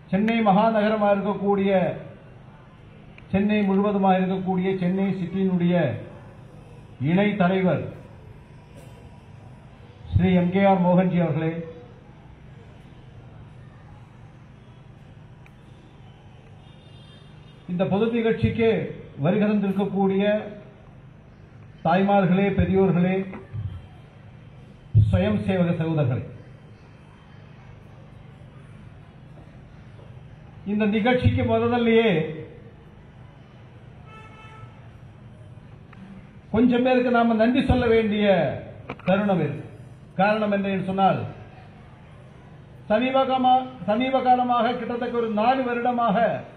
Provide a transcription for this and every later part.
சென்னை மாநகரமாக இருக்கக்கூடிய சென்னை முழுவதுமாக இருக்கக்கூடிய சென்னை சிட்டியினுடைய இணை தலைவர் Shri M K R Mohanji அவர்களே இந்த பொது நிகழ்ச்சிக்கு வருகை தந்திருக்கக்கூடிய தாய்மார்களே பெரியோர்களே சுயம் சேவக சகோதரர்களே இந்த நிகழ்ச்சிக்கு முதல்லையே கொஞ்சம் பேருக்கு நாம நன்றி சொல்ல வேண்டிய தருணம் இருக்கு காரணம் என்ன என்று சொன்னால் சமீபகமா சமீப காலமாக கிட்டத்தட்ட ஒரு நாலு வருடமாக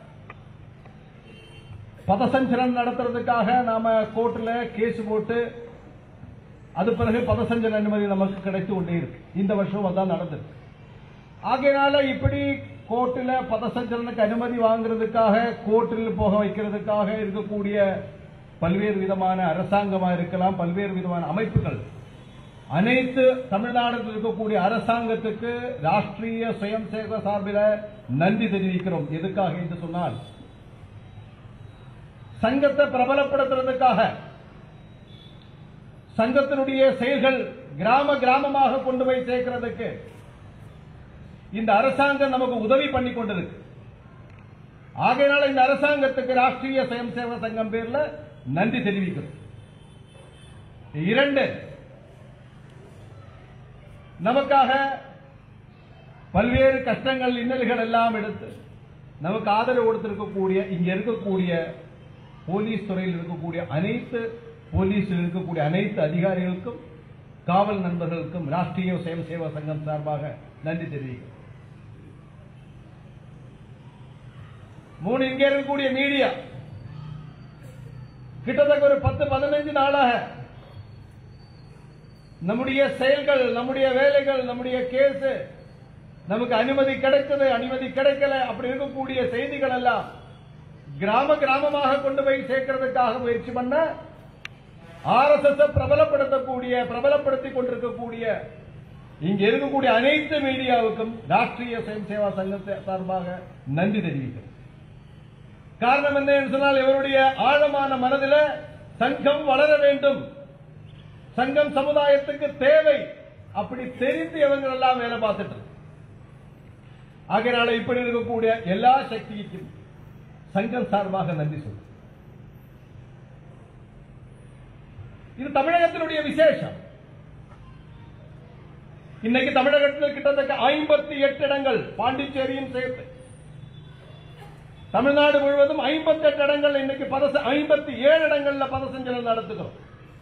பதசஞ்சலன் நடத்துறதுக்காக நாம கோர்ட்ல கேஸ் போட்டு அது பிறகு பதசஞ்சல அனுமதி நமக்கு கிடைத்து கொண்டே இருக்கு இந்த வருஷம் அதான் நடந்திருக்கு ஆகையினால இப்படி கோர்ட்டில் பதசஞ்சலனுக்கு அனுமதி வாங்குறதுக்காக கோர்ட்டில் போக வைக்கிறதுக்காக இருக்கக்கூடிய பல்வேறு விதமான அரசாங்கமா இருக்கலாம் பல்வேறு விதமான அமைப்புகள் அனைத்து தமிழ்நாட்டில் இருக்கக்கூடிய அரசாங்கத்துக்கு ராஷ்டிரிய சுயம் சேவக சார்பில் நன்றி தெரிவிக்கிறோம் எதுக்காக என்று சொன்னால் சங்கத்தை பிரபலப்படுத்துறதுக்காக சங்கத்தினுடைய செயல்கள் கிராம கிராமமாக கொண்டு போய் சேர்க்கிறதுக்கு இந்த அரசாங்கம் நமக்கு உதவி பண்ணி கொண்டிருக்கு ஆகையினால இந்த அரசாங்கத்துக்கு ராஷ்டிரிய சுயம் சேவக சங்கம் பேர்ல நன்றி தெரிவிக்கிறோம் இரண்டு நமக்காக பல்வேறு கஷ்டங்கள் இன்னல்கள் எல்லாம் எடுத்து நமக்கு ஆதரவு கொடுத்திருக்கக்கூடிய இங்க இருக்கக்கூடிய போலீஸ் துறையில் இருக்கக்கூடிய அனைத்து போலீஸில் இருக்கக்கூடிய அனைத்து அதிகாரிகளுக்கும் காவல் நண்பர்களுக்கும் ராஷ்டிரிய சுயம் சேவா சங்கம் சார்பாக நன்றி தெரிவிக்கிறோம் மூணு இங்க இருக்கக்கூடிய மீடியா கிட்டத்தட்ட ஒரு பத்து பதினைஞ்சு நாளாக நம்முடைய செயல்கள் நம்முடைய வேலைகள் நம்முடைய கேஸ் நமக்கு அனுமதி கிடைத்தது அனுமதி கிடைக்கல அப்படி இருக்கக்கூடிய செய்திகள் எல்லாம் கிராம கிராமமாக கொண்டு போய் சேர்க்கிறதுக்காக முயற்சி பண்ண ஆர்எஸ்எஸ் பிரபலப்படுத்தக்கூடிய பிரபலப்படுத்தி கொண்டிருக்கக்கூடிய இங்க இருக்கக்கூடிய அனைத்து மீடியாவுக்கும் ராஷ்டிரிய சுயம் சேவா சங்கத்தை சார்பாக நன்றி தெரிவிக்கிறேன் காரணம் என்ன என்று சொன்னால் இவருடைய ஆழமான மனதில் சங்கம் வளர வேண்டும் சங்கம் சமுதாயத்துக்கு தேவை அப்படி தெரிந்து இவங்க எல்லாம் வேலை பார்த்துட்டு ஆகையினால இப்படி இருக்கக்கூடிய எல்லா சக்திக்கும் சங்கம் சார்பாக நன்றி சொல்றேன் இது தமிழகத்தினுடைய விசேஷம் இன்னைக்கு தமிழகத்தில் கிட்டத்தட்ட ஐம்பத்தி எட்டு இடங்கள் பாண்டிச்சேரியும் சேர்த்து தமிழ்நாடு முழுவதும் ஐம்பத்தி எட்டு இடங்கள் இன்னைக்கு பதச ஐம்பத்தி ஏழு இடங்கள்ல பதசஞ்சலம் நடத்துகிறோம்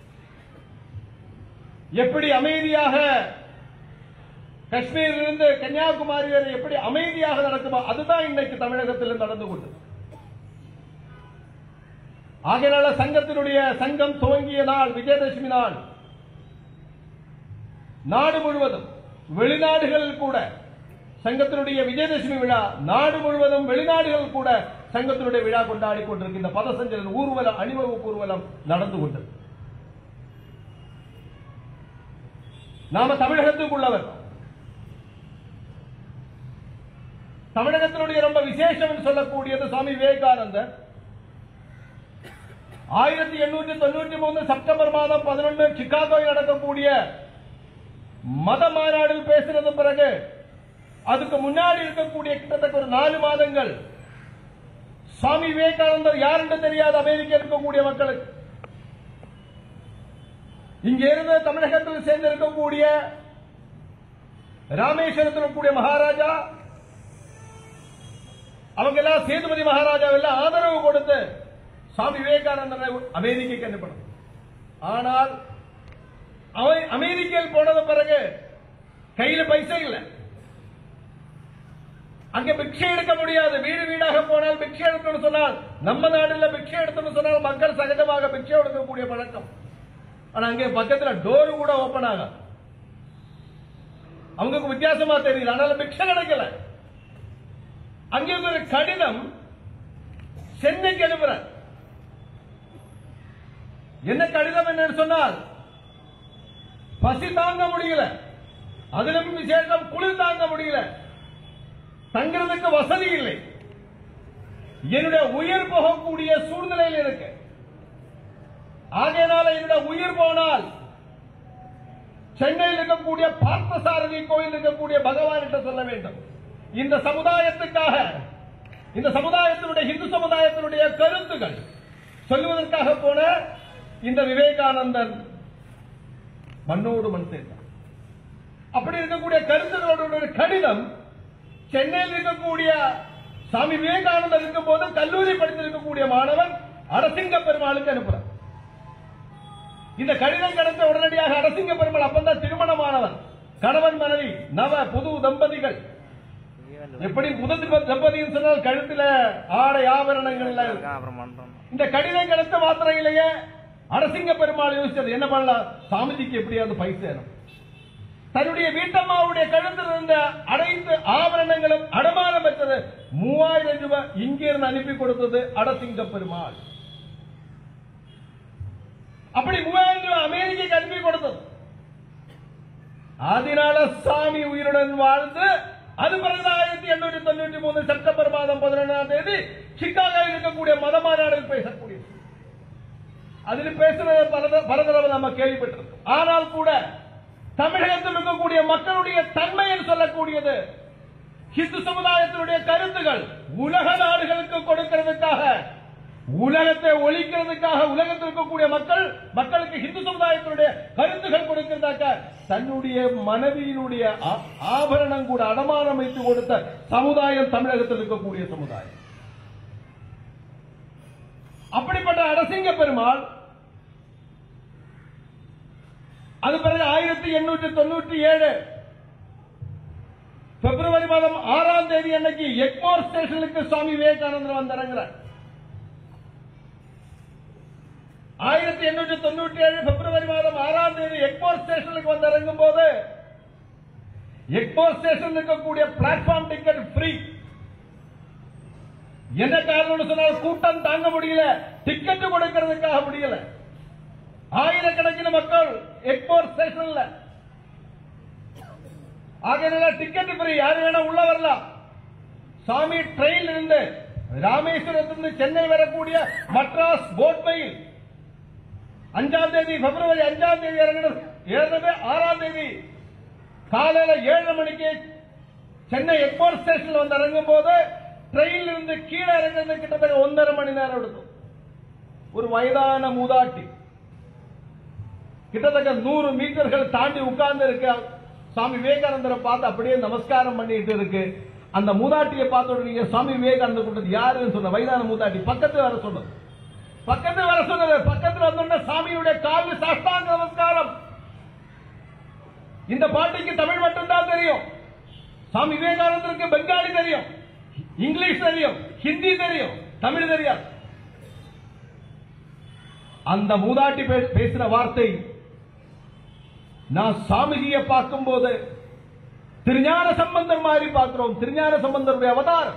எப்படி அமைதியாக காஷ்மீரிலிருந்து கன்னியாகுமரி வரை எப்படி அமைதியாக நடக்குமோ அதுதான் இன்னைக்கு தமிழகத்தில் நடந்து கொண்டு ஆகையினால சங்கத்தினுடைய சங்கம் துவங்கிய நாள் விஜயதசமி நாள் நாடு முழுவதும் வெளிநாடுகளில் கூட சங்கத்தினுடைய விஜயதசமி விழா நாடு முழுவதும் வெளிநாடுகள் கூட சங்கத்தினுடைய விழா கொண்டாடி கொண்டிருக்கின்ற பதசஞ்சலன் ஊர்வலம் அணிவகுப்பு ஊர்வலம் நடந்து கொண்டது நாம தமிழகத்துக்குள்ளவர் தமிழகத்தினுடைய ரொம்ப விசேஷம் சொல்லக்கூடியது சுவாமி விவேகானந்தர் ஆயிரத்தி எண்ணூற்றி தொண்ணூற்றி மூணு செப்டம்பர் மாதம் பதினொன்று சிகாகோவில் நடக்கக்கூடிய மத மாநாடில் பேசினது பிறகு அதுக்கு முன்னாடி இருக்கக்கூடிய கிட்டத்தட்ட ஒரு நாலு மாதங்கள் சுவாமி விவேகானந்தர் யார் என்று தெரியாத அமெரிக்க இருக்கக்கூடிய மக்களுக்கு இங்க இருந்து தமிழகத்தில் சேர்ந்திருக்கக்கூடிய ராமேஸ்வரத்தில் இருக்கக்கூடிய மகாராஜா அவங்க எல்லாம் சேதுபதி மகாராஜா எல்லாம் ஆதரவு கொடுத்து சுவாமி விவேகானந்தரை அமெரிக்கைக்கு அனுப்பணும் ஆனால் அவன் அமெரிக்கையில் போனது பிறகு கையில பைசா இல்ல அங்க பிக்ஷை எடுக்க முடியாது வீடு வீடாக போனால் பிக்ஷை எடுக்கணும்னு சொன்னால் நம்ம நாடுல பிக்ஷை எடுக்கணும்னு சொன்னால் மக்கள் சகஜமாக பிக்ஷை எடுக்கக்கூடிய பழக்கம் ஆனா அங்கே பக்கத்துல டோர் கூட ஓபன் ஆகாது அவங்களுக்கு வித்தியாசமா தெரியல அதனால பிக்ஷை கிடைக்கல அங்கே ஒரு கடிதம் சென்னைக்கு அனுப்புற என்ன கடிதம் என்னன்னு சொன்னால் பசி தாங்க முடியல அதிலும் விசேஷம் குளிர் தாங்க முடியல தங்கிறதுக்கு வசதி இல்லை என்னுடைய உயிர் போகக்கூடிய சூழ்நிலையில் இருக்கு ஆகையினால என்னுடைய உயிர் போனால் சென்னையில் இருக்கக்கூடிய பார்த்தசாரதி கோயில் இருக்கக்கூடிய பகவான்கிட்ட சொல்ல வேண்டும் இந்த சமுதாயத்துக்காக இந்த சமுதாயத்தினுடைய இந்து சமுதாயத்தினுடைய கருத்துகள் சொல்லுவதற்காக போன இந்த விவேகானந்தன் மண்ணோடு மண் சேர்ந்தார் அப்படி இருக்கக்கூடிய கருத்துகளோட ஒரு கடிதம் சென்னையில் இருக்கக்கூடிய சாமி விவேகானந்தர் இருக்கும் போது கல்லூரி படித்திருக்கக்கூடிய மாணவன் அரசிங்க பெருமாளுக்கு அனுப்புறார் இந்த கடிதம் கிடைத்த உடனடியாக அரசிங்க பெருமாள் அப்பந்தான் திருமணமானவர் கணவன் மனைவி நவ புது தம்பதிகள் எப்படி முதல் தம்பதின்னு சொன்னால் கழுத்துல ஆடை ஆபரணங்கள் எல்லாம் இருக்கு. அப்புறம் பண்றோம் இந்த கடிதம் கிடைத்த மாத்திரையிலேயே அரசிங்க பெருமாள் யோசிச்சது என்ன பண்ணலாம் சாமிஜிக்கு எப்படியாவது பை சேரும் தன்னுடைய வீட்டம்மாவுடைய கழுத்தில் இருந்த அனைத்து ஆபரணங்களும் அடமானம் பெற்றது மூவாயிரம் ரூபாய் இங்கிருந்து அனுப்பி கொடுத்தது அடசிங்க பெருமாள் அப்படி மூவாயிரம் ரூபாய் அமெரிக்கைக்கு அனுப்பி கொடுத்தது அதனால சாமி உயிருடன் வாழ்ந்து அது பிறகு ஆயிரத்தி எண்ணூற்றி தொண்ணூற்றி மூணு செப்டம்பர் மாதம் பதினொன்றாம் தேதி சிக்காகோவில் இருக்கக்கூடிய மத மாநாடில் பேசக்கூடியது அதில் பேசுறது பல த- பல தடவை நம்ம கேள்விப்பட்டிருக்கோம் ஆனால் கூட தமிழகத்தில் இருக்கக்கூடிய மக்களுடைய தன்மை என்று சொல்லக்கூடியது ஹிந்து சமுதாயத்தினுடைய கருத்துகள் உலக நாடுகளுக்கு கொடுக்கிறதுக்காக உலகத்தை ஒழிக்கிறதுக்காக உலகத்தில் இருக்கக்கூடிய மக்கள் மக்களுக்கு ஹிந்து சமுதாயத்தினுடைய கருத்துகள் கொடுக்கிறதாக தன்னுடைய மனைவியினுடைய ஆ- ஆபரணம் கூட அடமானம் வைத்து கொடுத்த சமுதாயம் தமிழகத்தில் இருக்கக்கூடிய சமுதாயம் அப்படிப்பட்ட அரசிங்க பெருமாள் அது பிறகு ஆயிரத்தி எண்ணூற்றி தொண்ணூற்றி ஏழு பிப்ரவரி மாதம் ஆறாம் தேதி அன்னைக்கு எக்மோர் ஸ்டேஷனுக்கு சுவாமி விவேகானந்தர் வந்திறங்குறார் ஆயிரத்தி எண்ணூற்றி தொண்ணூற்றி ஏழு பிப்ரவரி மாதம் ஆறாம் தேதி எக்மோர் ஸ்டேஷனுக்கு வந்து இறங்கும் போது எக்மோர் ஸ்டேஷன் இருக்கக்கூடிய பிளாட்ஃபார்ம் டிக்கெட் ஃப்ரீ என்ன காரணம்னு சொன்னால் கூட்டம் தாங்க முடியல டிக்கெட் கொடுக்கிறதுக்காக முடியல ஆயிரக்கணக்கிന് மக்கள் எக்மோர் ஸ்டேஷன்ல ஆகையினால டிக்கெட் ஃப்ரீ யாரு வேணா உள்ள வரலாம் சாமி ட்ரெயின்ல இருந்து ராமேஸ்வரத்திலிருந்து சென்னை வரக்கூடிய மட்ராஸ் போட் மெயில் அஞ்சாம் தேதி பிப்ரவரி அஞ்சாம் தேதி இறங்கினது ஏற்கனவே ஆறாம் தேதி காலையில ஏழு மணிக்கு சென்னை எக்மோர் ஸ்டேஷன்ல வந்து இறங்கும் போது ட்ரெயின்ல இருந்து கீழே இறங்குறது கிட்டத்தட்ட ஒன்றரை மணி நேரம் எடுக்கும் ஒரு வயதான மூதாட்டி கிட்டத்தட்ட நூறு மீட்டர்கள் தாண்டி உட்கார்ந்து இருக்க சுவாமி விவேகானந்தரை பார்த்து அப்படியே நமஸ்காரம் பண்ணிட்டு இருக்கு அந்த மூதாட்டியை பார்த்த உடனே சுவாமி விவேகானந்தர் கூட்டது யாருன்னு சொன்ன வயதான மூதாட்டி பக்கத்துல வர சொன்னது பக்கத்துல வர சொன்னது பக்கத்துல வந்தோடனே சாமியுடைய கால் சாஷ்டாங்க நமஸ்காரம் இந்த பாட்டிக்கு தமிழ் மட்டும்தான் தெரியும் சாமி விவேகானந்தருக்கு பெங்காலி தெரியும் இங்கிலீஷ் தெரியும் ஹிந்தி தெரியும் தமிழ் தெரியாது அந்த மூதாட்டி பே- பேசின வார்த்தை நான் சாமிஜியை பார்க்கும் போது திருஞான சம்பந்தர் மாதிரி பார்க்கிறோம் திருஞான சம்பந்தருடைய அவதாரம்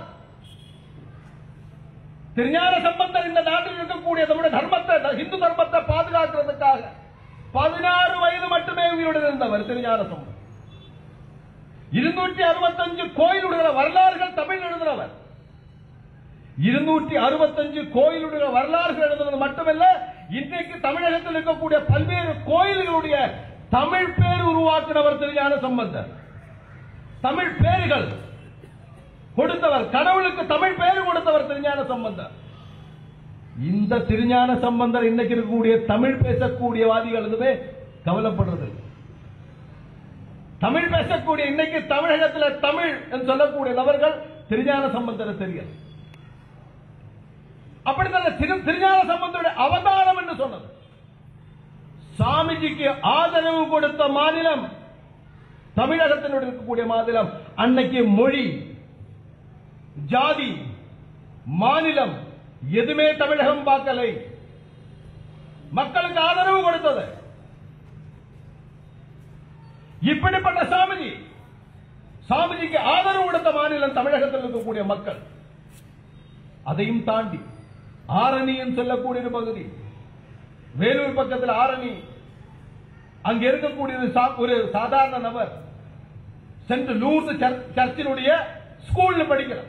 திருஞான சம்பந்தர் இந்த நாட்டில் இருக்கக்கூடிய நம்முடைய தர்மத்தை த- இந்து தர்மத்தை பாதுகாக்கிறதுக்காக பதினாறு வயது மட்டுமே உயிருடன் இருந்தவர் திருஞான சம்பந்தர் இருநூற்றி அறுபத்தஞ்சு கோயிலுடைய வரலாறுகள் தமிழ் எழுதினவர் இருநூற்றி அறுபத்தஞ்சு கோயிலுடைய வரலாறுகள் எழுதுவது மட்டுமல்ல இன்றைக்கு தமிழகத்தில் இருக்கக்கூடிய பல்வேறு கோயில்களுடைய தமிழ் பேர் உருவாக்கினவர் திருஞான சம்பந்தர் தமிழ் பேர்கள் கொடுத்தவர் கடவுளுக்கு தமிழ் பேர் கொடுத்தவர் திருஞான சம்பந்தர் இந்த திருஞான சம்பந்தர் இன்னைக்கு இருக்கக்கூடிய தமிழ் பேசக்கூடிய வாதிகள் எதுவுமே கவலைப்படுறது இல்லை. தமிழ் பேசக்கூடிய இன்னைக்கு தமிழகத்தில் தமிழ் என்று சொல்லக்கூடிய நபர்கள் திருஞான சம்பந்தரை தெரியாது அப்படித்தான் திரு திருஞான சம்பந்தருடைய அவதாரம் என்று சொன்னது சாமிஜிக்கு ஆதரவு கொடுத்த மாநிலம் தமிழகத்தினுடைய இருக்கக்கூடிய மாநிலம் அன்னைக்கு மொழி ஜாதி மாநிலம் எதுவுமே தமிழகம் பார்க்கலை மக்களுக்கு ஆதரவு கொடுத்தது இப்படிப்பட்ட சாமிஜி சாமிஜிக்கு ஆதரவு கொடுத்த மாநிலம் தமிழகத்தில் இருக்கக்கூடிய மக்கள் அதையும் தாண்டி ஆரணி என்று சொல்லக்கூடிய ஒரு பகுதி வேலூர் பக்கத்தில் ஆரணி அங்க இருக்கக்கூடியது சா- ஒரு சாதாரண நபர் சென்று லூர்து சர்ச்- சர்ச்சினுடைய ஸ்கூல்ல படிக்கிறோம்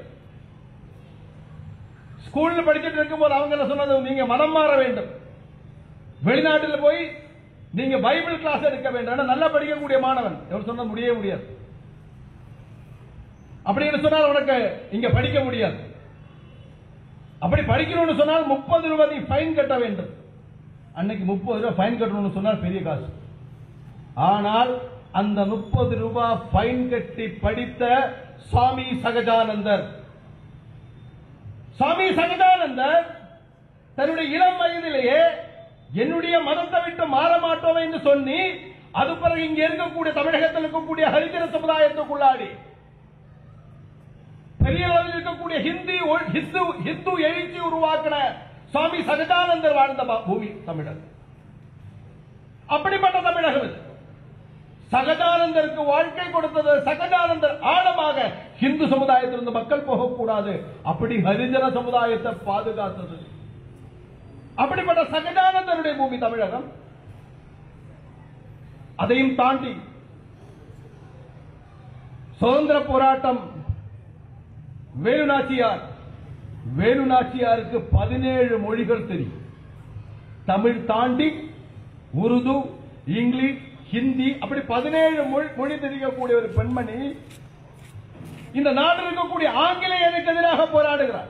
ஸ்கூல்ல படிச்சுட்டு இருக்கும்போது அவங்க என்ன சொன்னது நீங்க மனம் மாற வேண்டும் வெளிநாட்டில் போய் நீங்க பைபிள் கிளாஸ் எடுக்க வேண்டும் ஆனா நல்லா படிக்கக்கூடிய மாணவன் எவர் சொன்ன முடியவே முடியாது அப்படின்னு சொன்னால் உனக்கு இங்க படிக்க முடியாது அப்படி படிக்கணும்னு சொன்னால் முப்பது ரூபாய் நீ ஃபைன் கட்ட வேண்டும் அன்னைக்கு முப்பது ரூபாய் ஃபைன் கட்டணும்னு சொன்னால் பெரிய காசு ஆனால் அந்த முப்பது ரூபாய் ஃபைன் கட்டி படித்த சுவாமி சகஜானந்தர் சுவாமி சகஜானந்தர் தன்னுடைய இளம் வயதிலேயே என்னுடைய மதத்தை விட்டு மாற மாட்டோம் என்று சொல்லி அது பிறகு இங்க இருக்கக்கூடிய தமிழகத்தில் இருக்கக்கூடிய ஹரிஜன சமுதாயத்துக்குள்ளாடி பெரிய அளவில் இருக்கக்கூடிய ஹிந்தி ஒ- ஹிந்து ஹிந்து எழுச்சி உருவாக்கின சுவாமி சகஜானந்தர் வாழ்ந்த பா- பூமி தமிழர் அப்படிப்பட்ட தமிழகம் இது சகஜானந்தருக்கு வாழ்க்கை கொடுத்தது சகஜானந்தர் ஆழமாக ஹிந்து சமுதாயத்திலிருந்து மக்கள் போகக்கூடாது அப்படி ஹரிஜன சமுதாயத்தை பாதுகாத்தது அப்படிப்பட்ட சகஜானந்தருடைய பூமி தமிழகம் அதையும் தாண்டி சுதந்திர போராட்டம் வேலுநாச்சியார் வேலுநாச்சியாருக்கு பதினேழு மொழிகள் தெரியும் தமிழ் தாண்டி உருது இங்கிலீஷ் ஹிந்தி அப்படி பதினேழு மொழி மொழி தெரியக்கூடிய ஒரு பெண்மணி இந்த நாட்டில் இருக்கக்கூடிய ஆங்கிலேயருக்கு எதிராக போராடுகிறார்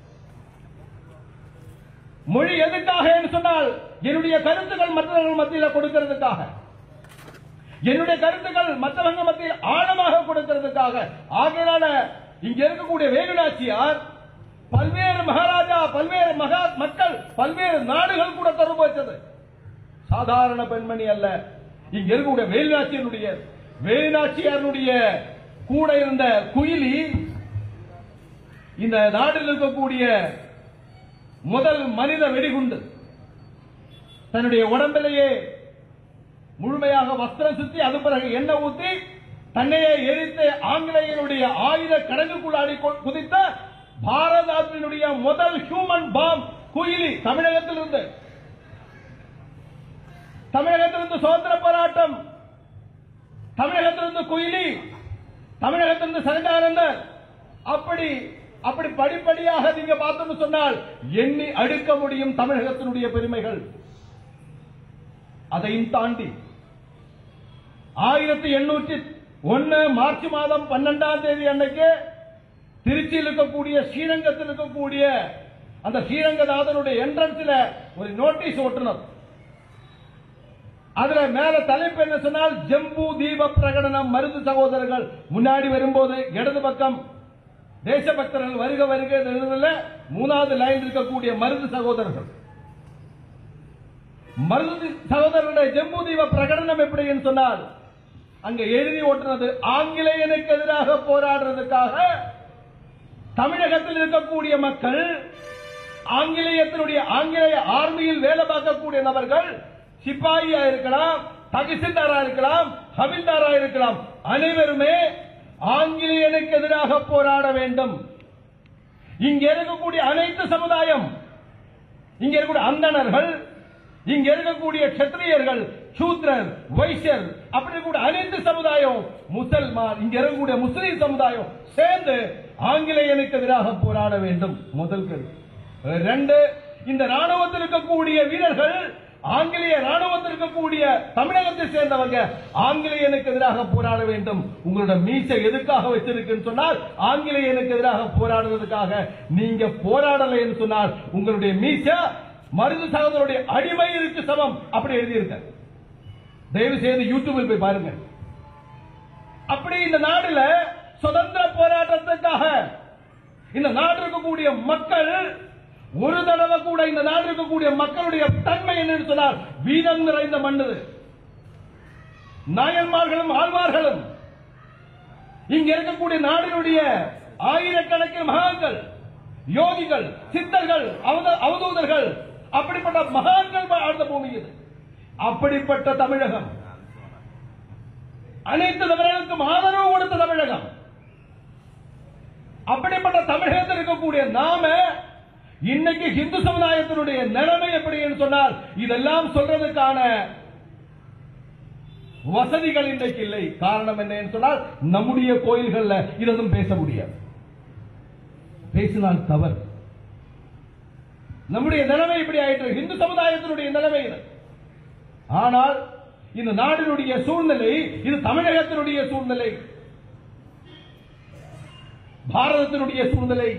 மொழி எதுக்காக என்று சொன்னால் என்னுடைய கருத்துக்கள் மற்றவர்கள் மத்தியில் கொடுக்கிறதுக்காக என்னுடைய கருத்துக்கள் மற்றவங்க மத்தியில் ஆழமாக கொடுக்கிறதுக்காக ஆகையினால இங்க இருக்கக்கூடிய வேலுநாச்சியார் பல்வேறு மகாராஜா பல்வேறு மகா மக்கள் பல்வேறு நாடுகள் கூட தொடர்பு வச்சது சாதாரண பெண்மணி அல்ல இங்க இருக்கக்கூடிய வேலுநாச்சியனுடைய வேலுநாச்சியாருடைய கூட இருந்த குயிலி இந்த நாட்டில் இருக்கக்கூடிய முதல் மனித வெடிகுண்டு தன்னுடைய உடம்பிலேயே முழுமையாக வஸ்திரம் சுத்தி அது பிறகு எண்ணெய் ஊத்தி தன்னையே எரித்து ஆங்கிலேயனுடைய ஆயுத கடலுக்குள்ளாடி கொ- குதித்த பாரத நாட்டினுடைய முதல் ஹியூமன் பாம் குயிலி தமிழகத்திலிருந்து தமிழகத்திலிருந்து சுதந்திர போராட்டம் தமிழகத்திலிருந்து குயிலி தமிழகத்திலிருந்து சரண்டானந்தர் அப்படி அப்படி படிப்படியாக நீங்க பார்த்தோம்னு சொன்னால் எண்ணி அடுக்க முடியும் தமிழகத்தினுடைய பெருமைகள் அதையும் தாண்டி ஆயிரத்தி எண்ணூற்றி ஒன்னு மார்ச் மாதம் பன்னெண்டாம் தேதி அன்னைக்கு திருச்சியில் இருக்கக்கூடிய ஸ்ரீரங்கத்தில் இருக்கக்கூடிய அந்த ஸ்ரீரங்கநாதனுடைய என்ட்ரன்ஸ்ல ஒரு நோட்டீஸ் ஒட்டுனர் அதுல மேல தலைப்பு என்ன சொன்னால் ஜம்பு தீப பிரகடனம் மருது சகோதரர்கள் முன்னாடி வரும்போது இடது பக்கம் தேசபக்தர்கள் வருக வருக எழுதுல மூணாவது லைன் இருக்கக்கூடிய மருது சகோதரர்கள் மருது சகோதரருடைய ஜம்மு தீப பிரகடனம் எப்படின்னு சொன்னால் அங்க எழுதி ஓட்டுனது ஆங்கிலேயனுக்கு எதிராக போராடுறதுக்காக தமிழகத்தில் இருக்கக்கூடிய மக்கள் ஆங்கிலேயத்தினுடைய ஆங்கிலேய ஆர்மியில் வேலை பார்க்கக்கூடிய நபர்கள் சிப்பாயியா இருக்கலாம் தகிசில்தாரா இருக்கலாம் ஹவில்தாரா இருக்கலாம் அனைவருமே ஆங்கிலேயனுக்கு எதிராக போராட வேண்டும் இங்க இருக்கக்கூடிய அனைத்து சமுதாயம் இங்க இருக்கக்கூடிய அந்தணர்கள் இங்க இருக்கக்கூடிய கத்திரியர்கள் சூத்ரர் வைசியர் அப்படி கூட அனைத்து சமுதாயம் முசல்மான் இங்க இருக்கக்கூடிய முஸ்லிம் சமுதாயம் சேர்ந்து ஆங்கிலேயனுக்கு எதிராக போராட வேண்டும் முதல் கேள்வி ரெண்டு இந்த ராணுவத்தில் இருக்கக்கூடிய வீரர்கள் ஆங்கிலேய ராணுவத்தில் இருக்கக்கூடிய தமிழகத்தை சேர்ந்தவங்க ஆங்கிலேயனுக்கு எதிராக போராட வேண்டும் உங்களோட மீசை எதுக்காக வச்சிருக்குன்னு சொன்னால் ஆங்கிலேயனுக்கு எதிராக போராடுறதுக்காக நீங்க போராடலைன்னு சொன்னால் உங்களுடைய மீசை மருது சகோதரருடைய அடிமையிற்கு சமம் அப்படி எழுதியிருக்க தயவு செய்து யூடியூபில் போய் பாருங்க அப்படி இந்த நாடுல சுதந்திர போராட்டத்துக்காக இந்த நாடு இருக்கக்கூடிய மக்கள் ஒரு தடவை கூட இந்த நாடு இருக்கக்கூடிய மக்களுடைய தன்மை என்னன்னு சொன்னால் வீரம் நிறைந்த மண்ணு நாயன்மார்களும் ஆழ்வார்களும் இங்க இருக்கக்கூடிய நாடினுடைய ஆயிரக்கணக்கில் மகான்கள் யோகிகள் சித்தர்கள் அவத- அவதூதர்கள் அப்படிப்பட்ட மகான்கள் வாழ்ந்த பூமி இது அப்படிப்பட்ட தமிழகம் அனைத்து தமிழர்களுக்கும் ஆதரவு கொடுத்த தமிழகம் அப்படிப்பட்ட தமிழகத்தில் இருக்கக்கூடிய நாம இன்னைக்கு இந்து சமுதாயத்தினுடைய நிலைமை எப்படி என்று சொன்னால் இதெல்லாம் சொல்றதுக்கான வசதிகள் இன்றைக்கு இல்லை காரணம் என்ன என்று சொன்னால் நம்முடைய கோயில்கள்ல இதெல்லாம் பேச முடியாது பேசினால் தவறு நம்முடைய நிலைமை இப்படி ஆயிற்று இந்து சமுதாயத்தினுடைய நிலைமை இது ஆனால் இந்த நாட்டினுடைய சூழ்நிலை இது தமிழகத்தினுடைய சூழ்நிலை பாரதத்தினுடைய சூழ்நிலை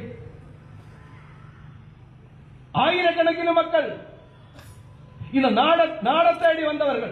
ஆயிரக்கணக்கின மக்கள் இந்த நாட நாட தேடி வந்தவர்கள்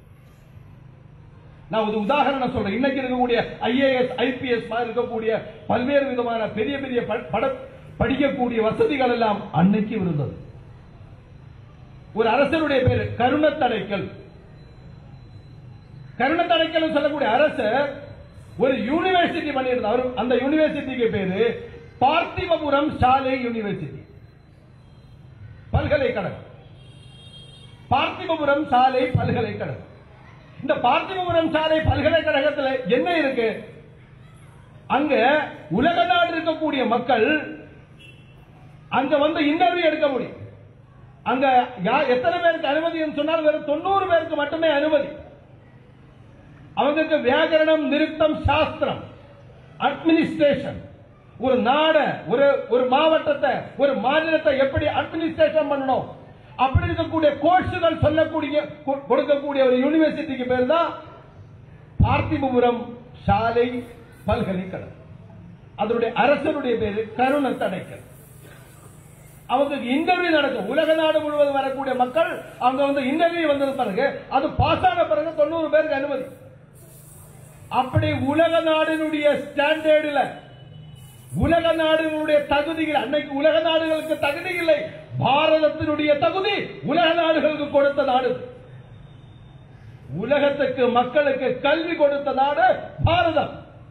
நான் ஒரு உதாரணம் சொல்றேன் இன்னைக்கு இருக்கக்கூடிய ஐஏஎஸ் ஐபிஎஸ் இருக்கக்கூடிய பல்வேறு விதமான பெரிய பெரிய ப- பட படிக்கக்கூடிய வசதிகள் எல்லாம் அன்னைக்கு இருந்தது ஒரு அரசனுடைய பேரு கருணத்தடைக்கல் கருணத்தடைக்கல் சொல்லக்கூடிய அரசர் ஒரு யூனிவர்சிட்டி பண்ணியிருந்தார் அவர் அந்த யூனிவர்சிட்டிக்கு பேரு பார்த்திபபுரம் சாலை யூனிவர்சிட்டி பல்கலைக்கழகம் பார்த்திபபுரம் சாலை பல்கலைக்கழகம் இந்த பார்த்திபபுரம் சாலை பல்கலைக்கழகத்துல என்ன இருக்கு அங்க உலக நாடு இருக்கக்கூடிய மக்கள் அங்க வந்து இன்டர்வியூ எடுக்க முடியும் அங்க யா- எத்தனை பேருக்கு அனுமதின்னு சொன்னால் வெறும் தொண்ணூறு பேருக்கு மட்டுமே அனுமதி அவங்களுக்கு வியாகரணம் நிருத்தம் சாஸ்திரம் அட்மினிஸ்ட்ரேஷன் ஒரு நாட ஒரு ஒரு மாவட்டத்தை ஒரு மாநிலத்தை எப்படி அட்மினிஸ்ட்ரேஷன் பண்ணணும் அப்படி இருக்கக்கூடிய கோர்ஸுகள் சொல்லக்கூடிய கொ- கொடுக்கக்கூடிய ஒரு யூனிவர்சிட்டிக்கு பேர் தான் பார்த்திபபுரம் சாலை பல்கலைக்கழகம் அதனுடைய அரசனுடைய பேரு கருண தடைக்கல் அவங்களுக்கு இன்டர்வியூ நடக்கும் உலக நாடு முழுவதும் வரக்கூடிய மக்கள் அவங்க வந்து இன்டர்வியூ வந்தது பிறகு அது பாஸ் ஆன பிறகு தொண்ணூறு பேருக்கு அனுமதி அப்படி உலக நாடினுடைய ஸ்டாண்டர்டில் உலக நாடுகளுடைய தகுதிகள் அன்னைக்கு உலக நாடுகளுக்கு தகுதி இல்லை பாரதத்தினுடைய தகுதி உலக நாடுகளுக்கு கொடுத்த நாடு உலகத்துக்கு மக்களுக்கு கல்வி கொடுத்த நாடு பாரதம்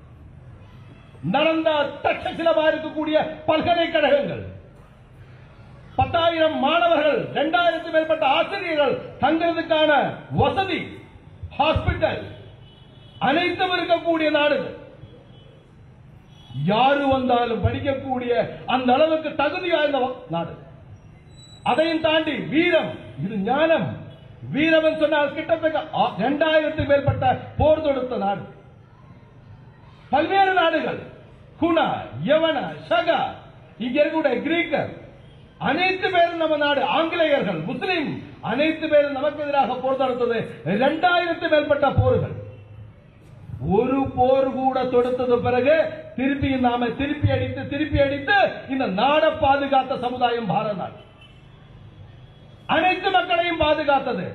நடந்த தட்சசிலமா இருக்கக்கூடிய பல்கலைக்கழகங்கள் பத்தாயிரம் மாணவர்கள் இரண்டாயிரத்து மேற்பட்ட ஆசிரியர்கள் தங்குறதுக்கான வசதி ஹாஸ்பிட்டல் அனைத்தும் இருக்கக்கூடிய நாடு இது. யாரு வந்தாலும் படிக்கக்கூடிய அந்த அளவுக்கு தகுதி வாய்ந்த வ- நாடு அதையும் தாண்டி வீரம் இது ஞானம் வீரம் சொன்னால் கிட்டத்தட்ட ஆ- இரண்டாயிரத்துக்கு மேற்பட்ட போர் தொடுத்த நாடு பல்வேறு நாடுகள் குணா யவன சகா இங்க இருக்கக்கூடிய கிரீக்கர் அனைத்து பேரும் நம்ம நாடு ஆங்கிலேயர்கள் முஸ்லிம் அனைத்து பேரும் நமக்கு எதிராக போர் தொடுத்தது இரண்டாயிரத்து மேற்பட்ட போர்கள் ஒரு போர் கூட தொடுத்தது பிறகு திருப்பி நாம திருப்பி அடித்து திருப்பி அடித்து இந்த நாடை பாதுகாத்த சமுதாயம் பாரத நாடு அனைத்து மக்களையும் பாதுகாத்தது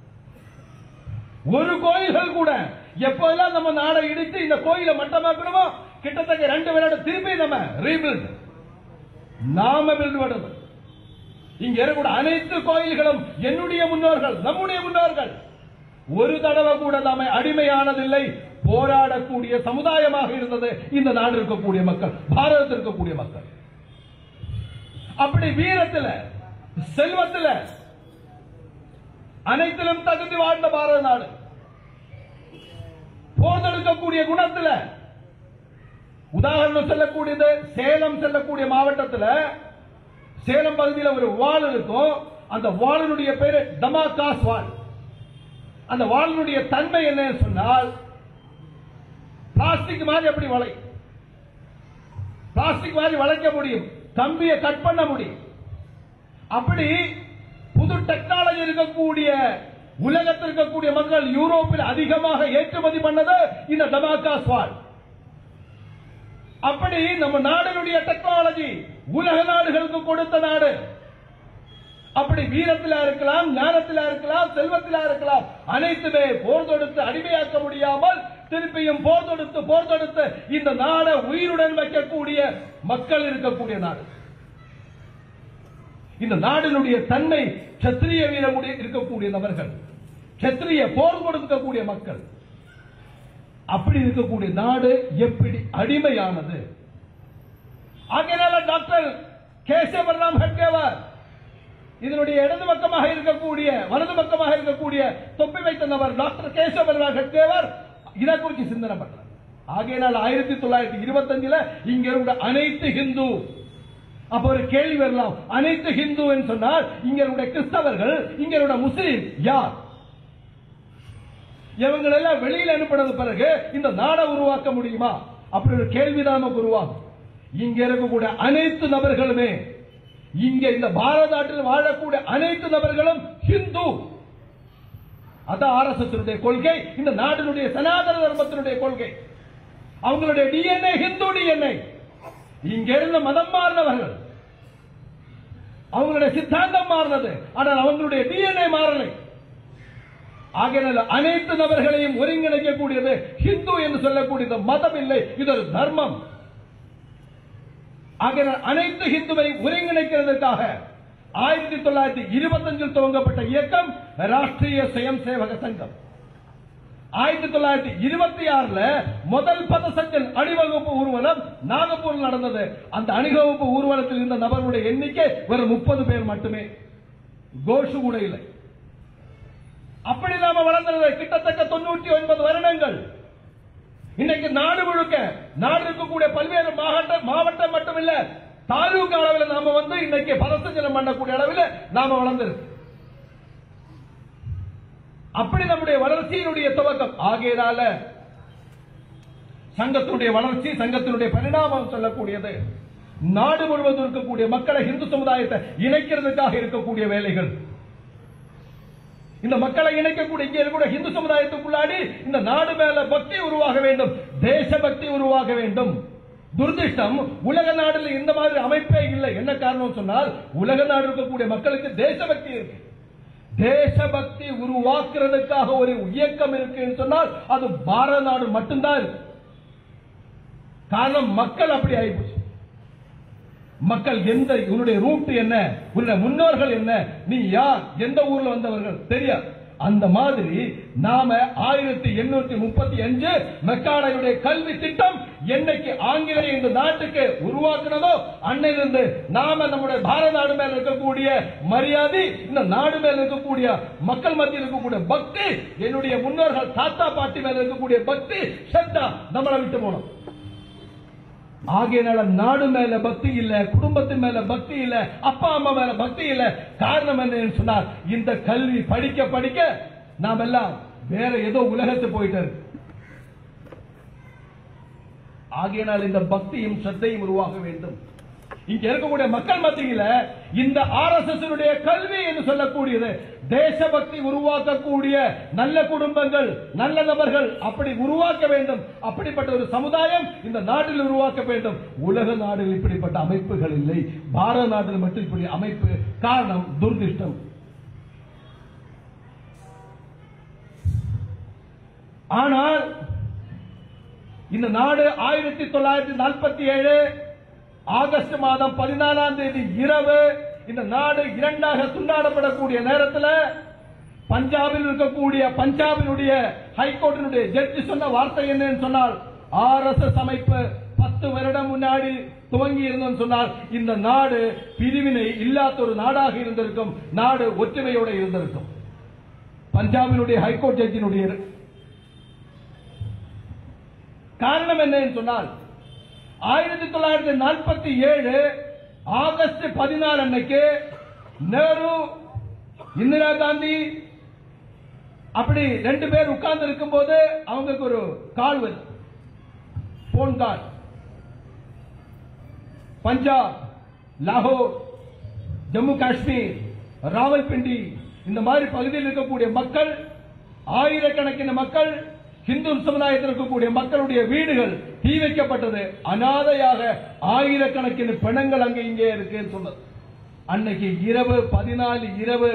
ஒரு கோயில்கள் கூட எப்போதெல்லாம் நம்ம நாடை இடித்து இந்த கோயிலை மட்டமாக்கணுமோ கிட்டத்தட்ட ரெண்டு வருடம் திருப்பி நம்ம ரீபில்ட் நாம பில்ட் பண்ணுது இங்க இருக்கக்கூடிய அனைத்து கோயில்களும் என்னுடைய முன்னோர்கள் நம்முடைய முன்னோர்கள் ஒரு தடவை கூட நாம அடிமையானதில்லை போராடக்கூடிய சமுதாயமாக இருந்தது இந்த நாடு இருக்கக்கூடிய மக்கள் பாரதத்தில் இருக்கக்கூடிய மக்கள் அப்படி வீரத்துல செல்வத்துல அனைத்திலும் தகுதி வாழ்ந்த பாரத நாடு போர்ந்தெடுக்கக்கூடிய குணத்துல உதாரணம் சொல்லக்கூடியது சேலம் செல்லக்கூடிய மாவட்டத்துல சேலம் பகுதியில் ஒரு வாள் இருக்கும் அந்த வாளினுடைய பேரு டமாகாஸ் வாள் அந்த வாளினுடைய தன்மை என்னன்னு சொன்னால் பிளாஸ்டிக் மாதிரி எப்படி வளை பிளாஸ்டிக் மாதிரி வளைக்க முடியும் கம்பியை கட் பண்ண முடியும் அப்படி புது டெக்னாலஜி இருக்கக்கூடிய உலகத்தில் இருக்கக்கூடிய மக்கள் யூரோப்பில் அதிகமாக ஏற்றுமதி பண்ணது இந்த டமாகாஸ் வாள் அப்படி நம்ம நாடினுடைய டெக்னாலஜி உலக நாடுகளுக்கு கொடுத்த நாடு அப்படி வீரத்திலா இருக்கலாம் ஞானத்திலா இருக்கலாம் செல்வத்திலா இருக்கலாம் அனைத்துமே போர் தொடுத்து அடிமையாக்க முடியாமல் திருப்பியும் போர் தொடுத்து போர் தொடுத்து இந்த நாடை உயிருடன் வைக்கக்கூடிய மக்கள் இருக்கக்கூடிய நாடு இந்த நாடினுடைய தன்மை கத்திரிய வீரமுடைய இருக்கக்கூடிய நபர்கள் கத்திரிய போர் கொடுக்கக்கூடிய மக்கள் அப்படி இருக்கக்கூடிய நாடு எப்படி அடிமையானது ஆகையினால டாக்டர் கேசவராம் ஹட்கேவர் இதனுடைய இடது பக்கமாக இருக்கக்கூடிய வலது பக்கமாக இருக்கக்கூடிய தொப்பி வைத்த நபர் டாக்டர் கேசவராம் ஹட்கேவர் இதை குறித்து சிந்தனை பண்றார் ஆகையினால் ஆயிரத்தி தொள்ளாயிரத்தி இருபத்தஞ்சுல இங்க இருந்த அனைத்து ஹிந்து அப்ப ஒரு கேள்வி வரலாம் அனைத்து ஹிந்து என்று சொன்னால் இங்க இருந்த கிறிஸ்தவர்கள் இங்க இருந்த முஸ்லிம் யார் இவங்களெல்லாம் வெளியில் அனுப்பினது பிறகு இந்த நாடை உருவாக்க முடியுமா அப்படி ஒரு கேள்விதான் நமக்கு உருவாகும் இங்க இருக்கக்கூடிய அனைத்து நபர்களுமே இங்க இந்த பாரத நாட்டில் வாழக்கூடிய அனைத்து நபர்களும் ஹிந்து அதான் ஆர்எஸ்எஸ் கொள்கை இந்த நாட்டினுடைய சனாதன தர்மத்தினுடைய கொள்கை அவங்களுடைய டிஎன்ஏ ஹிந்து டிஎன்ஏ இங்க இருந்த மதம் மாறினவர்கள் அவங்களுடைய சித்தாந்தம் மாறினது ஆனால் அவங்களுடைய டிஎன்ஏ மாறலை ஆகையினால் அனைத்து நபர்களையும் ஒருங்கிணைக்கக்கூடியது ஹிந்து என்று சொல்லக்கூடியது மதம் இல்லை இது ஒரு தர்மம் ஆகையினால் அனைத்து ஹிந்துவை ஒருங்கிணைக்கிறதுக்காக ஆயிரத்தி தொள்ளாயிரத்தி இருபத்தஞ்சில் துவங்கப்பட்ட இயக்கம் ராஷ்டிரிய சுயம் சேவக சங்கம் ஆயிரத்தி தொள்ளாயிரத்தி இருபத்தி ஆறுல முதல் பதசஞ்சல் அணிவகுப்பு ஊர்வலம் நாகப்பூர் நடந்தது அந்த அணிவகுப்பு ஊர்வலத்தில் இருந்த நபர்களுடைய எண்ணிக்கை வெறும் முப்பது பேர் மட்டுமே கோஷு கூட இல்லை அப்படி நாம வளர்ந்தது கிட்டத்தட்ட தொண்ணூற்றி ஒன்பது வருடங்கள் இன்னைக்கு நாடு முழுக்க நாடு இருக்கக்கூடிய பல்வேறு மாவட்ட மாவட்டம் மட்டுமில்ல தாலுகா அளவில் நாம வந்து இன்னைக்கு பதசஞ்சலம் பண்ணக்கூடிய அளவில் நாம வளர்ந்திருக்கு அப்படி நம்முடைய வளர்ச்சியினுடைய துவக்கம் ஆகையதால சங்கத்தினுடைய வளர்ச்சி சங்கத்தினுடைய பரிணாமம் சொல்லக்கூடியது நாடு முழுவதும் இருக்கக்கூடிய மக்களை இந்து சமுதாயத்தை இணைக்கிறதுக்காக இருக்கக்கூடிய வேலைகள் இந்த மக்களை இணைக்கக்கூடிய இங்கே இருக்கக்கூடிய இந்து சமுதாயத்துக்குள்ளாடி இந்த நாடு மேல பக்தி உருவாக வேண்டும் தேசபக்தி உருவாக வேண்டும் துர்திஷ்டம் உலக நாடுல இந்த மாதிரி அமைப்பே இல்லை என்ன காரணம் சொன்னால் உலக நாடு இருக்கக்கூடிய மக்களுக்கு தேசபக்தி இருக்கு தேசபக்தி உருவாக்குறதுக்காக ஒரு இயக்கம் இருக்குன்னு சொன்னால் அது பாரத நாடு மட்டும்தான் இருக்கு காரணம் மக்கள் அப்படி ஆயிப்போச்சு மக்கள் எந்த உன்னுடைய ரூட் என்ன உன்னுடைய முன்னோர்கள் என்ன நீ யார் எந்த ஊர்ல வந்தவர்கள் தெரியாது அந்த மாதிரி நாம ஆயிரத்தி எண்ணூத்தி முப்பத்தி அஞ்சு மெக்காடையுடைய கல்வி திட்டம் என்னைக்கு ஆங்கிலேய இந்த நாட்டுக்கு உருவாக்குனதோ அன்னையிலிருந்து நாம நம்முடைய பாரத நாடு மேல இருக்கக்கூடிய மரியாதை இந்த நாடு மேல இருக்கக்கூடிய மக்கள் மத்தியில் இருக்கக்கூடிய பக்தி என்னுடைய முன்னோர்கள் தாத்தா பாட்டி மேல இருக்கக்கூடிய பக்தி சத்தா நம்மளை விட்டு போனோம் ஆகையினால நாடு மேல பக்தி இல்ல குடும்பத்தின் மேல பக்தி இல்ல அப்பா அம்மா மேல பக்தி இல்ல காரணம் என்னன்னு சொன்னார் இந்த கல்வி படிக்க படிக்க நாம் எல்லாம் வேற ஏதோ உலகத்து போயிட்டு இருக்கு ஆகையினால் இந்த பக்தியும் சத்தையும் உருவாக வேண்டும் இங்க இருக்கக்கூடிய மக்கள் மத்தியில இந்த ஆர்எஸ்எஸ் கல்வி என்று சொல்லக்கூடியது தேசபக்தி உருவாக்கக்கூடிய நல்ல குடும்பங்கள் நல்ல நபர்கள் அப்படி உருவாக்க வேண்டும் அப்படிப்பட்ட ஒரு சமுதாயம் இந்த நாட்டில் உருவாக்க வேண்டும் உலக நாட்டில் இப்படிப்பட்ட அமைப்புகள் இல்லை பாரத நாட்டில் மட்டும் இப்படி அமைப்பு காரணம் துர்திஷ்டம் ஆனால் இந்த நாடு ஆயிரத்தி தொள்ளாயிரத்தி நாற்பத்தி ஏழு ஆகஸ்ட் மாதம் பதினாலாம் தேதி இரவு இந்த நாடு இரண்டாக துண்டாடப்படக்கூடிய நேரத்தில் பஞ்சாபில் இருக்கக்கூடிய பஞ்சாபினுடைய ஹைகோர்ட்டினுடைய ஜட்ஜி சொன்ன வார்த்தை என்னன்னு சொன்னால் ஆர்எஸ்எஸ் அமைப்பு பத்து வருடம் முன்னாடி துவங்கி இருந்தோம் சொன்னால் இந்த நாடு பிரிவினை இல்லாத ஒரு நாடாக இருந்திருக்கும் நாடு ஒற்றுமையோட இருந்திருக்கும் பஞ்சாபினுடைய ஹைகோர்ட் ஜட்ஜினுடைய காரணம் என்னன்னு சொன்னால் ஆயிரத்தி தொள்ளாயிரத்தி நாற்பத்தி ஏழு ஆகஸ்ட் பதினாறு அன்னைக்கு நேரு இந்திரா காந்தி அப்படி ரெண்டு பேர் உட்கார்ந்து இருக்கும்போது அவங்களுக்கு ஒரு கால் வருது போன் கால் பஞ்சாப் லாகூர் ஜம்மு காஷ்மீர் ராவல்பிண்டி இந்த மாதிரி பகுதியில் இருக்கக்கூடிய மக்கள் ஆயிரக்கணக்கின மக்கள் இந்து சமுதாயத்தில் இருக்கக்கூடிய மக்களுடைய வீடுகள் தீ வைக்கப்பட்டது அனாதையாக ஆயிரக்கணக்கின பிணங்கள் அங்க இங்கே இருக்குன்னு சொன்னது அன்னைக்கு இரவு பதினாலு இரவு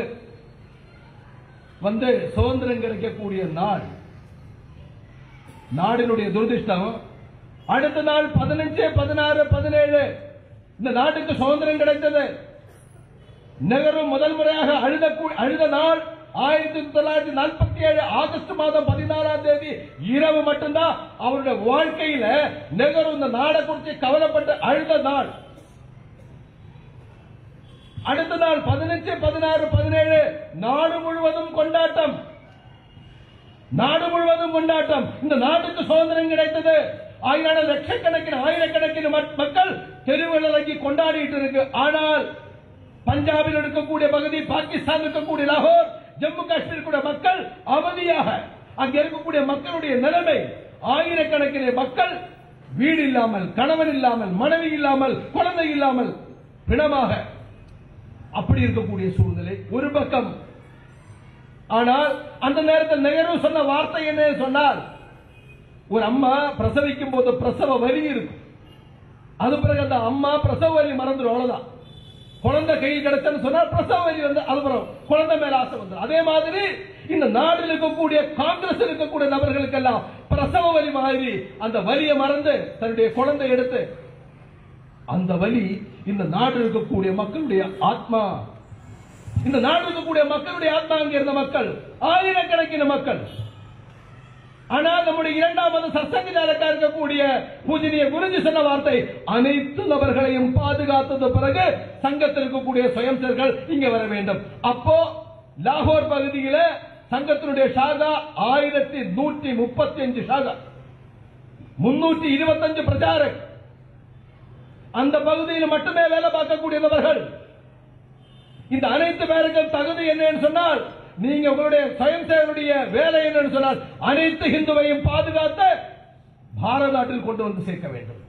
வந்து சுதந்திரம் கிடைக்கக்கூடிய நாள் நாடினுடைய துரதிருஷ்டம் அடுத்த நாள் பதினஞ்சு பதினாறு பதினேழு இந்த நாட்டுக்கு சுதந்திரம் கிடைத்தது நெஹ்ரு முதல் முறையாக அழுத அழுத நாள் ஆயிரத்தி தொள்ளாயிரத்தி நாற்பத்தி ஏழு ஆகஸ்ட் மாதம் பதினாறாம் தேதி இரவு மட்டும்தான் அவருடைய வாழ்க்கையில நெஹ்ரு இந்த நாடை குறித்து கவலைப்பட்டு அழுத நாள் அடுத்த நாள் பதினஞ்சு பதினாறு பதினேழு நாடு முழுவதும் கொண்டாட்டம் நாடு முழுவதும் கொண்டாட்டம் இந்த நாட்டுக்கு சுதந்திரம் கிடைத்தது ஆயிரம் லட்சக்கணக்கிന് ஆயிரக்கணக்கிന് மக்- மக்கள் தெருவில் இறங்கி கொண்டாடிட்டு இருக்கு ஆனால் பஞ்சாபில் இருக்கக்கூடிய பகுதி பாகிஸ்தான் இருக்கக்கூடிய லாகூர் ஜம்மு காஷ்மீர் கூட மக்கள் அவதியாக அங்க இருக்கக்கூடிய மக்களுடைய நிலைமை ஆயிரக்கணக்கின மக்கள் வீடு இல்லாமல் கணவன் இல்லாமல் மனைவி இல்லாமல் குழந்தை இல்லாமல் பிணமாக அப்படி இருக்கக்கூடிய சூழ்நிலை ஒரு பக்கம் ஆனால் அந்த நேரத்தில் நெஹ்ரு சொன்ன வார்த்தை என்ன சொன்னால் ஒரு அம்மா பிரசவிக்கும் போது பிரசவ வலி இருக்கும் அது பிறகு அந்த அம்மா பிரசவ வலி மறந்துடும் அவ்வளவுதான் குழந்தை கையில் கிடைச்சன்னு சொன்னா பிரசவ வலி வந்து அது பிறகு குழந்தை மேல ஆசை வந்துடும் அதே மாதிரி இந்த நாட்டில் இருக்கக்கூடிய காங்கிரஸ் இருக்கக்கூடிய நபர்களுக்கெல்லாம் பிரசவ வலி மாதிரி அந்த வலியை மறந்து தன்னுடைய குழந்தை எடுத்து அந்த வலி இந்த நாட்டில் இருக்கக்கூடிய மக்களுடைய ஆத்மா இந்த நாட்டில் இருக்கக்கூடிய மக்களுடைய ஆத்மா அங்க இருந்த மக்கள் ஆயிரக்கணக்கின மக்கள் ஆனால் நம்முடைய இரண்டாவது சத்சங்கஜாலக்கா இருக்கக்கூடிய பூஜனிய குருஜி சொன்ன வார்த்தை அனைத்து நபர்களையும் பாதுகாத்தது பிறகு சங்கத்தில் இருக்கக்கூடிய சுயம்சர்கள் இங்க வர வேண்டும் அப்போ லாகோர் பகுதியில சங்கத்தினுடைய ஷாகா ஆயிரத்தி நூற்றி முப்பத்தி அஞ்சு ஷாகா முன்னூற்றி இருபத்தஞ்சு பிரச்சாரக் அந்த பகுதியில் மட்டுமே வேலை பார்க்கக்கூடியவர்கள் இந்த அனைத்து பேருக்கும் தகுதி என்னன்னு சொன்னால் நீங்க உங்களுடைய சுயம் சேவனுடைய வேலை என்னன்னு சொன்னால் அனைத்து இந்துவையும் பாதுகாத்து பாரத நாட்டில் கொண்டு வந்து சேர்க்க வேண்டும்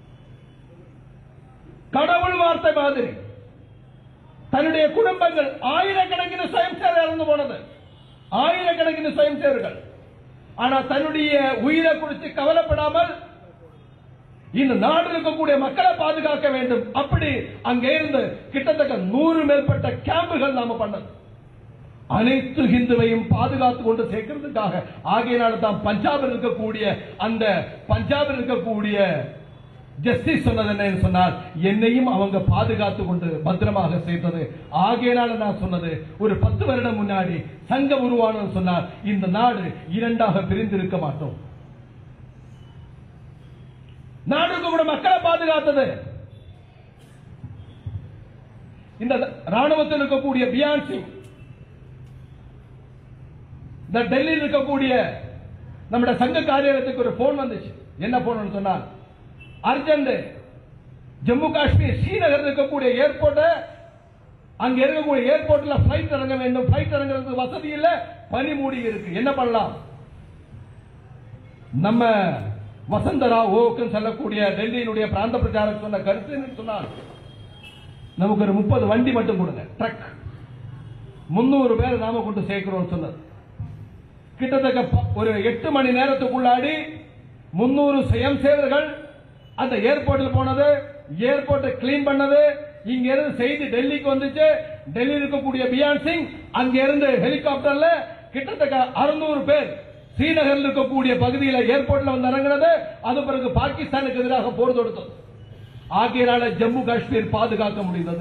கடவுள் வார்த்தை மாதிரி தன்னுடைய குடும்பங்கள் ஆயிரக்கணக்கிന് சுயம் சேவை இறந்து போனது ஆயிரக்கணக்கிന് சுயம் சேவர்கள் ஆனா தன்னுடைய உயிரை குறித்து கவலைப்படாமல் இந்த நாடு இருக்கக்கூடிய மக்களை பாதுகாக்க வேண்டும் அப்படி அங்க இருந்து கிட்டத்தட்ட நூறு மேற்பட்ட கேம்புகள் நாம பண்ணது அனைத்து ஹிந்துவையும் பாதுகாத்து கொண்டு சேர்க்கிறதுக்காக ஆகையினால தான் பஞ்சாபில் இருக்கக்கூடிய அந்த பஞ்சாபில் இருக்கக்கூடிய ஜஸ்டிஸ் சொன்னது என்னன்னு சொன்னால் என்னையும் அவங்க பாதுகாத்து கொண்டு பத்திரமாக சேர்த்தது ஆகையினால நான் சொன்னது ஒரு பத்து வருடம் முன்னாடி சங்கம் உருவானது சொன்னால் இந்த நாடு இரண்டாக பிரிந்திருக்க மாட்டோம் நாடுக்கு கூட மக்களை பாதுகாத்தது இந்த ராணுவத்தில் இருக்கக்கூடிய பியான் சிங் இந்த டெல்லியில் இருக்கக்கூடிய நம்முடைய சங்க காரியாலயத்துக்கு ஒரு போன் வந்துச்சு என்ன போன் சொன்னால் அர்ஜென்ட் ஜம்மு காஷ்மீர் ஸ்ரீநகர் இருக்கக்கூடிய ஏர்போர்ட் அங்க இருக்கக்கூடிய ஏர்போர்ட்ல பிளைட் இறங்க வேண்டும் பிளைட் இறங்குறதுக்கு வசதி இல்ல பனி மூடி இருக்கு என்ன பண்ணலாம் நம்ம வசந்தராவ் ஓக்குன்னு சொல்லக்கூடிய டெல்லியினுடைய பிராந்த பிரச்சாரக் சொன்ன கருத்து என்ன சொன்னால் நமக்கு ஒரு முப்பது வண்டி மட்டும் கொடுங்க ட்ரக் முன்னூறு பேர் நாம கொண்டு சேர்க்கிறோம் சொன்னது கிட்டத்தட்ட ப- ஒரு எட்டு மணி நேரத்துக்குள்ளாடி முன்னூறு சுயம் சேவர்கள் அந்த ஏர்போர்ட்டில் போனது ஏர்போர்ட்டை கிளீன் பண்ணது இங்க இருந்து செய்தி டெல்லிக்கு வந்துச்சு டெல்லியில் இருக்கக்கூடிய பியான் சிங் அங்க இருந்து ஹெலிகாப்டர்ல கிட்டத்தட்ட அறுநூறு பேர் ஸ்ரீநகரில் இருக்கக்கூடிய பகுதியில் ஏர்போர்ட்ல வந்து இறங்குனது அது பிறகு பாகிஸ்தானுக்கு எதிராக போர் தொடுத்தது ஆகியனால ஜம்மு காஷ்மீர் பாதுகாக்க முடிந்தது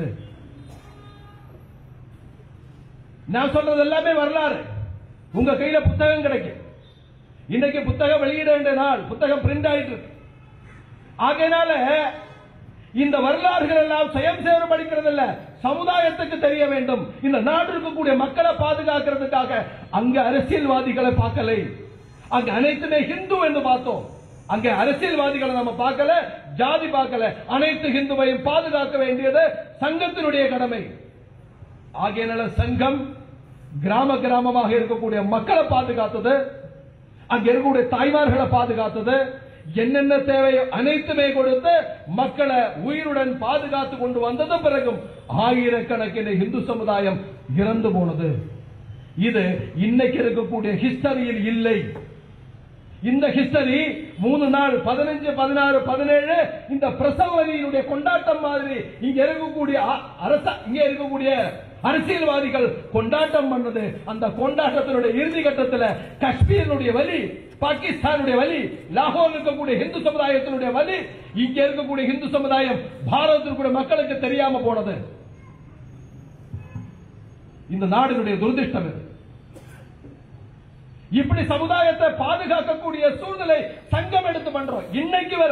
நான் சொல்றது எல்லாமே வரலாறு உங்க கையில புத்தகம் கிடைக்கும் இன்னைக்கு புத்தகம் வெளியிட வேண்டிய நாள் புத்தகம் பிரிண்ட் ஆயிட்டு இருக்கு ஆகையினால இந்த வரலாறுகள் எல்லாம் சுயம் சேவை படிக்கிறது இல்ல சமுதாயத்துக்கு தெரிய வேண்டும் இந்த நாடு இருக்கக்கூடிய மக்களை பாதுகாக்கிறதுக்காக அங்க அரசியல்வாதிகளை பார்க்கலை அங்க அனைத்துமே ஹிந்து என்று பார்த்தோம் அங்க அரசியல்வாதிகளை நம்ம பார்க்கல ஜாதி பார்க்கல அனைத்து ஹிந்துவையும் பாதுகாக்க வேண்டியது சங்கத்தினுடைய கடமை ஆகையினால சங்கம் கிராம கிராமமாக இருக்கக்கூடிய மக்களை பாதுகாத்தது அங்க இருக்கக்கூடிய தாய்மார்களை பாதுகாத்தது என்னென்ன தேவையோ அனைத்துமே கொடுத்து மக்களை உயிருடன் பாதுகாத்து கொண்டு வந்தது பிறகும் ஆயிரக்கணக்கின இந்து சமுதாயம் இறந்து போனது இது இன்னைக்கு இருக்கக்கூடிய ஹிஸ்டரியில் இல்லை இந்த ஹிஸ்டரி மூணு நாள் பதினஞ்சு பதினாறு பதினேழு இந்த பிரசவரியினுடைய கொண்டாட்டம் மாதிரி இங்க இருக்கக்கூடிய அ- அரச இங்க இருக்கக்கூடிய அரசியல்வாதிகள் கொண்டாட்டம் பண்ணது அந்த கொண்டாட்டத்தினுடைய இறுதி கட்டத்தில் காஷ்மீரினுடைய வலி பாகிஸ்தானுடைய வலி லாகோர் இருக்கக்கூடிய இந்து சமுதாயத்தினுடைய வலி இங்க இருக்கக்கூடிய இந்து சமுதாயம் பாரதத்திற்குரிய மக்களுக்கு தெரியாம போனது இந்த நாடினுடைய துரதிருஷ்டம் இது இப்படி சமுதாயத்தை பாதுகாக்கக்கூடிய சூழ்நிலை சங்கம் எடுத்து பண்றோம் இன்னைக்கு வர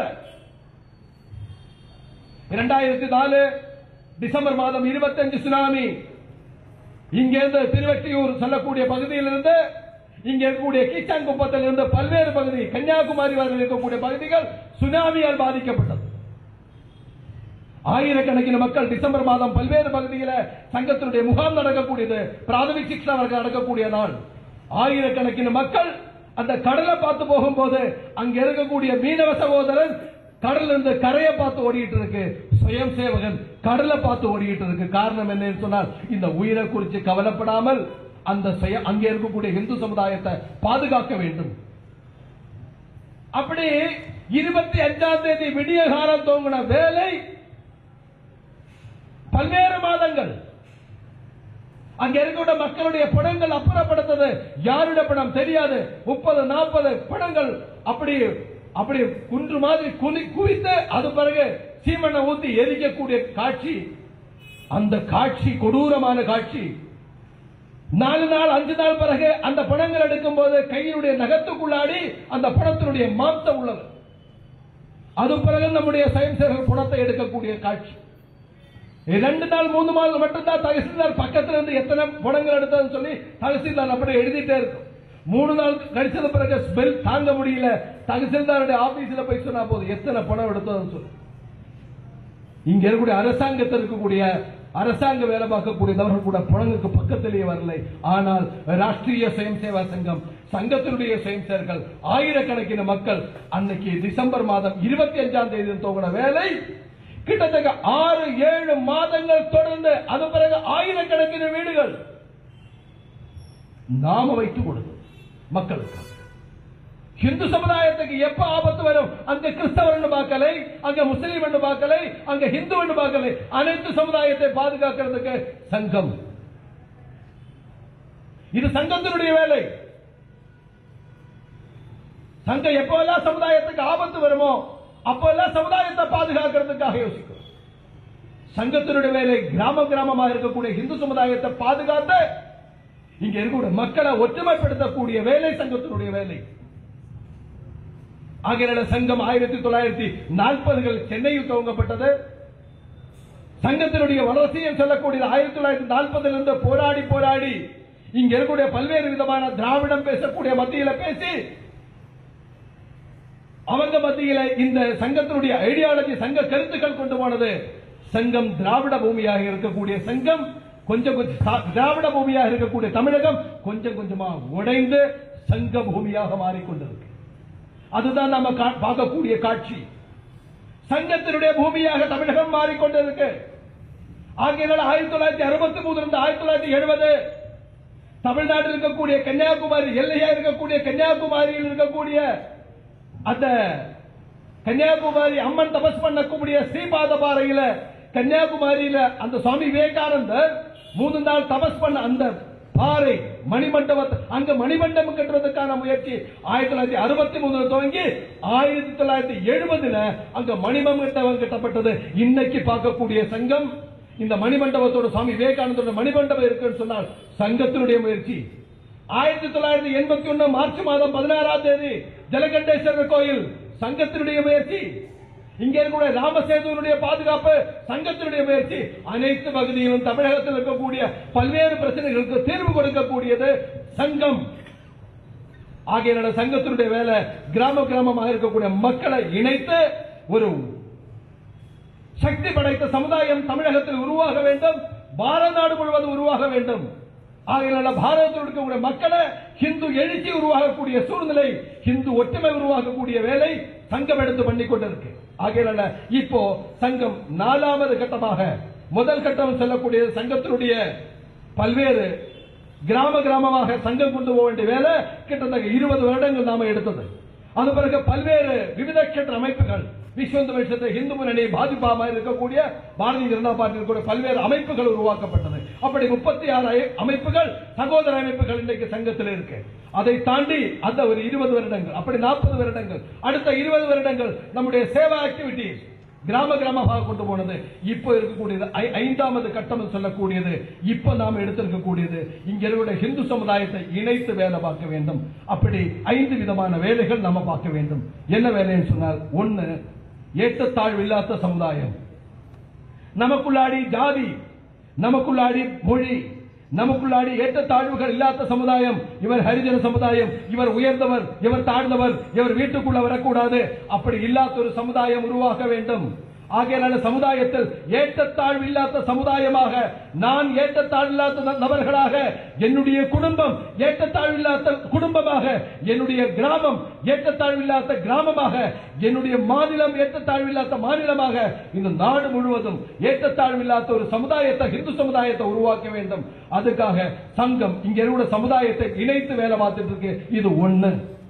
இரண்டாயிரத்தி நாலு டிசம்பர் மாதம் இருபத்தஞ்சு சுனாமி இங்கிருந்து திருவெட்டியூர் சொல்லக்கூடிய பகுதியிலிருந்து இங்க இருக்கக்கூடிய கீச்சான் குப்பத்தில் இருந்து பல்வேறு பகுதி கன்னியாகுமரி வரை இருக்கக்கூடிய பகுதிகள் சுனாமியால் பாதிக்கப்பட்டது ஆயிரக்கணக்கின மக்கள் டிசம்பர் மாதம் பல்வேறு பகுதியில சங்கத்தினுடைய முகாம் நடக்கக்கூடியது பிராதமிக் சிக்ஷா வர்க்கம் நடக்கக்கூடிய நாள் ஆயிரக்கணக்கின மக்கள் அந்த கடலை பார்த்து போகும்போது அங்க இருக்கக்கூடிய மீனவ சகோதரன் கடல்ல இருந்து கரையை பார்த்து ஓடிட்டு இருக்கு சுயம் சேவகன் கடலை பார்த்து ஓடிட்டு இருக்கு காரணம் என்னன்னு சொன்னால் இந்த உயிரை குறித்து கவலைப்படாமல் அந்த சுய அங்கே இருக்கக்கூடிய இந்து சமுதாயத்தை பாதுகாக்க வேண்டும் அப்படி இருபத்தி அஞ்சாம் தேதி விடிய காலம் தோங்கின வேலை பல்வேறு மாதங்கள் அங்க இருக்கிற மக்களுடைய பணங்கள் அப்புறப்படுத்தது யாருடைய பணம் தெரியாது முப்பது நாற்பது பணங்கள் அப்படி அப்படி குன்று மாதிரி குனி குவித்து அது பிறகு சீமனை ஊத்தி எரிக்கக்கூடிய காட்சி அந்த காட்சி கொடூரமான காட்சி நாலு நாள் அஞ்சு நாள் பிறகு அந்த பணங்கள் எடுக்கும் போது கையினுடைய நகத்துக்குள்ளாடி அந்த பணத்தினுடைய மாம்சம் உள்ளது அது பிறகு நம்முடைய சயின்சர்கள் பணத்தை எடுக்கக்கூடிய காட்சி ரெண்டு நாள் மூணு நாள் மட்டும்தான் தகசில்தார் பக்கத்துல இருந்து எத்தனை படங்கள் எடுத்ததுன்னு சொல்லி தகசில்தார் அப்படி எழுதிட்டே இருக்கும் மூணு நாள் கழிச்சது பிறகு ஸ்மெல் தாங்க முடியல தகசில்தாருடைய ஆபீஸ்ல போய் சொன்னா போதும் எத்தனை பணம் எடுத்ததுன்னு சொல்லி இங்க இருக்கக்கூடிய அரசாங்கத்தில் இருக்கக்கூடிய அரசாங்க வேலை பார்க்கக்கூடியவர்கள் கூட புலங்குக்கு பக்கத்திலேயே வரலை ஆனால் ராஷ்டிரிய சுயம் சேவா சங்கம் சங்கத்தினுடைய சுயம் சேவர்கள் ஆயிரக்கணக்கின மக்கள் அன்னைக்கு டிசம்பர் மாதம் இருபத்தி அஞ்சாம் தேதி துவங்கின வேலை கிட்டத்தட்ட ஆறு ஏழு மாதங்கள் தொடர்ந்து அது பிறகு ஆயிரக்கணக்கின வீடுகள் நாம வைத்துக் கொடுத்தோம் மக்களுக்கு ஹிந்து சமுதாயத்துக்கு எப்ப ஆபத்து வரும் அங்க கிறிஸ்தவர் பார்க்கலை அங்க முஸ்லீம் பார்க்கலை அங்க ஹிந்து பார்க்கலை அனைத்து சமுதாயத்தை பாதுகாக்கிறதுக்கு சங்கம் இது சங்கத்தினுடைய வேலை சங்கம் எப்போல்லாம் சமுதாயத்துக்கு ஆபத்து வருமோ அப்பெல்லாம் சமுதாயத்தை பாதுகாக்கிறதுக்காக யோசிக்கும் சங்கத்தினுடைய வேலை கிராம கிராமமாக இருக்கக்கூடிய இந்து சமுதாயத்தை பாதுகாத்த இங்க இருக்கக்கூடிய மக்களை ஒற்றுமைப்படுத்தக்கூடிய வேலை சங்கத்தினுடைய வேலை ஆகிய சங்கம் ஆயிரத்தி தொள்ளாயிரத்தி நாற்பதுகள் சென்னையில் துவங்கப்பட்டது சங்கத்தினுடைய வளர்ச்சியை சொல்லக்கூடியது ஆயிரத்தி தொள்ளாயிரத்தி நாற்பதுல இருந்து போராடி போராடி இங்க இருக்கக்கூடிய பல்வேறு விதமான திராவிடம் பேசக்கூடிய மத்தியில பேசி அவங்க மத்தியில இந்த சங்கத்தினுடைய ஐடியாலஜி சங்க கருத்துக்கள் கொண்டு போனது சங்கம் திராவிட பூமியாக இருக்கக்கூடிய சங்கம் கொஞ்சம் கொஞ்சம் சா- திராவிட பூமியாக இருக்கக்கூடிய தமிழகம் கொஞ்சம் கொஞ்சமா உடைந்து சங்க பூமியாக மாறிக்கொண்டிருக்கு அதுதான் நம்ம கா- பார்க்கக்கூடிய காட்சி சங்கத்தினுடைய பூமியாக தமிழகம் மாறிக்கொண்டிருக்கு ஆகையினால் ஆயிரத்தி தொள்ளாயிரத்தி அறுபத்தி மூணுல இருந்து ஆயிரத்தி தொள்ளாயிரத்தி எழுபது தமிழ்நாட்டில் இருக்கக்கூடிய கன்னியாகுமரி எல்லையா இருக்கக்கூடிய கன்னியாகுமரியில் இருக்கக்கூடிய அந்த கன்னியாகுமரி அம்மன் தபஸ் பண்ணக்கூடிய ஸ்ரீபாத பாறையில கன்னியாகுமரியில அந்த சுவாமி விவேகானந்தர் மூணு நாள் தபஸ் பண்ண அந்த பாறை மணிமண்டபத்தை அங்க மணிமண்டபம் கட்டுறதுக்கான முயற்சி ஆயிரத்தி தொள்ளாயிரத்தி அறுபத்தி மூணுல துவங்கி ஆயிரத்தி தொள்ளாயிரத்தி எழுபதுல அங்க மணிமண்டபம் கட்டப்பட்டது இன்னைக்கு பார்க்கக்கூடிய சங்கம் இந்த மணிமண்டபத்தோட சுவாமி விவேகானந்தோட மணிமண்டபம் இருக்குன்னு சொன்னால் சங்கத்தினுடைய முயற்சி ஆயிரத்தி தொள்ளாயிரத்தி எண்பத்தி ஒண்ணு மார்ச் மாதம் பதினாறாம் தேதி ஜலகண்டேஸ்வரர் கோயில் சங்கத்தினுடைய முயற்சி இங்கே இருக்கக்கூடிய ராமசேதுவனுடைய பாதுகாப்பு சங்கத்தினுடைய முயற்சி அனைத்து பகுதியிலும் தமிழகத்தில் இருக்கக்கூடிய பல்வேறு பிரச்சனைகளுக்கு தீர்வு கொடுக்கக்கூடியது சங்கம் ஆகிய சங்கத்தினுடைய வேலை கிராம கிராமமாக இருக்கக்கூடிய மக்களை இணைத்து ஒரு சக்தி படைத்த சமுதாயம் தமிழகத்தில் உருவாக வேண்டும் பாரத நாடு முழுவதும் உருவாக வேண்டும் ஆகையினால பாரதத்தில் இருக்கக்கூடிய மக்களை ஹிந்து எழுச்சி உருவாகக்கூடிய சூழ்நிலை ஹிந்து ஒற்றுமை உருவாக்கக்கூடிய வேலை சங்கம் எடுத்து பண்ணி கொண்டிருக்கு ஆகையினால இப்போ சங்கம் நாலாவது கட்டமாக முதல் கட்டம் செல்லக்கூடிய சங்கத்தினுடைய பல்வேறு கிராம கிராமமாக சங்கம் கொண்டு போக வேண்டிய வேலை கிட்டத்தட்ட இருபது வருடங்கள் நாம எடுத்தது அது பிறகு பல்வேறு விவித கஷேத்திர அமைப்புகள் விஸ்வந்த வருஷத்தை இந்து முன்னணி பாஜக இருக்கக்கூடிய பாரதிய ஜனதா பார்ட்டி இருக்கக்கூடிய பல்வேறு அமைப்புகள் உருவாக்கப்பட்டது அப்படி முப்பத்தி ஆறு ஐ- அமைப்புகள் சகோதர அமைப்புகள் இன்றைக்கு சங்கத்தில் இருக்கு அதை தாண்டி அந்த ஒரு இருபது வருடங்கள் அப்படி நாற்பது வருடங்கள் அடுத்த இருபது வருடங்கள் நம்முடைய சேவா ஆக்டிவிட்டிஸ் கிராம கிராமமாக கொண்டு போனது இப்போ இருக்கக்கூடியது ஐ- ஐந்தாவது கட்டம் சொல்லக்கூடியது இப்போ நாம் எடுத்திருக்கக்கூடியது இங்க இருக்கிற ஹிந்து சமுதாயத்தை இணைத்து வேலை பார்க்க வேண்டும் அப்படி ஐந்து விதமான வேலைகள் நம்ம பார்க்க வேண்டும் என்ன வேலைன்னு சொன்னால் ஒண்ணு ஏற்றத்தாழ்வு இல்லாத சமுதாயம் நமக்குள்ளாடி ஜாதி நமக்குள்ளாடி மொழி நமக்குள்ளாடி ஏற்றத்தாழ்வுகள் இல்லாத சமுதாயம் இவர் ஹரிஜன சமுதாயம் இவர் உயர்ந்தவர் இவர் தாழ்ந்தவர் இவர் வீட்டுக்குள்ள வரக்கூடாது அப்படி இல்லாத ஒரு சமுதாயம் உருவாக்க வேண்டும் ஆகையால சமுதாயத்தில் ஏற்றத்தாழ்வு இல்லாத சமுதாயமாக நான் ஏற்றத்தாழ்வு இல்லாத நபர்களாக என்னுடைய குடும்பம் ஏற்றத்தாழ்வு இல்லாத குடும்பமாக என்னுடைய கிராமம் ஏற்றத்தாழ்வு இல்லாத கிராமமாக என்னுடைய மாநிலம் ஏற்றத்தாழ்வு இல்லாத மாநிலமாக இந்த நாடு முழுவதும் ஏற்றத்தாழ்வு இல்லாத ஒரு சமுதாயத்தை இந்து சமுதாயத்தை உருவாக்க வேண்டும் அதுக்காக சங்கம் இங்க இருக்கிற சமுதாயத்தை இணைத்து வேலை பார்த்துட்டு இருக்கு இது ஒண்ணு